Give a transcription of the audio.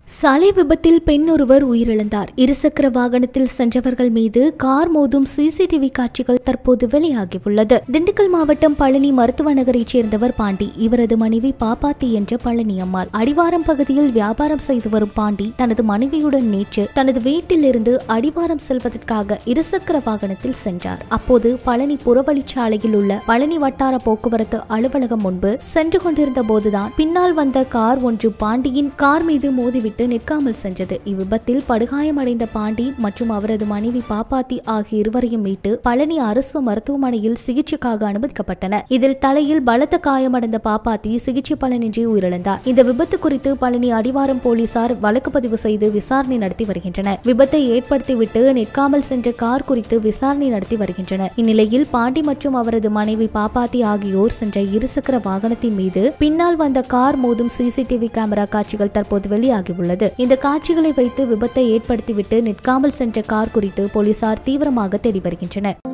சாலை விபத்தில் பெண் ஒருவர் உயிரிழந்தார் இருசக்கர வாகனத்தில் சென்றவர்கள் மீது கார் மோதும் சிசிடிவி காட்சிகள் தற்போது வெளியாகியுள்ளது திண்டுக்கல் மாவட்டம் பழனி மருத்துவ நகரைச் சேர்ந்தவர் பாண்டி இவரது மனைவி பாப்பாத்தி என்ற பழனி அம்மாள் அடிவாரம் பகுதியில் வியாபாரம் செய்து வரும் பாண்டி தனது மனைவியுடன் நேற்று தனது வீட்டிலிருந்து அடிவாரம் செல்வதற்காக இருசக்கர வாகனத்தில் சென்றார் அப்போது பழனி புறவழிச்சாலையில் உள்ள பழனி வட்டார போக்குவரத்து அலுவலகம் முன்பு சென்று கொண்டிருந்த போதுதான் பின்னால் வந்த கார் ஒன்று பாண்டியின் கார் மீது மோதிவிட்டு நிற்காமல் சென்றது இவ்விபத்தில் படுகாயமடைந்த பாண்டி மற்றும் அவரது மனைவி பாப்பாத்தி ஆகிய இருவரையும் மீட்டு பழனி அரசு மருத்துவமனையில் சிகிச்சைக்காக அனுமதிக்கப்பட்டனர் இதில் தலையில் பலத்த காயமடைந்த பாப்பாத்தி சிகிச்சை பலனின்றி உயிரிழந்தார் இந்த விபத்து குறித்து பழனி அடிவாரம் போலீசார் வழக்கு பதிவு செய்து விசாரணை நடத்தி வருகின்றனர் விபத்தை ஏற்படுத்திவிட்டு நிற்காமல் சென்ற கார் குறித்து விசாரணை நடத்தி வருகின்றனர் இந்நிலையில் பாண்டி மற்றும் அவரது மனைவி பாப்பாத்தி ஆகியோர் சென்ற இருசக்கர வாகனத்தின் மீது பின்னால் வந்த கார் மோதும் சிசிடிவி கேமரா காட்சிகள் தற்போது வெளியாகியுள்ளது இந்த காட்சிகளை வைத்து விபத்தை ஏற்படுத்திவிட்டு நிற்காமல் சென்ற கார் குறித்து போலீசார் தீவிரமாக தேடி வருகின்றனர்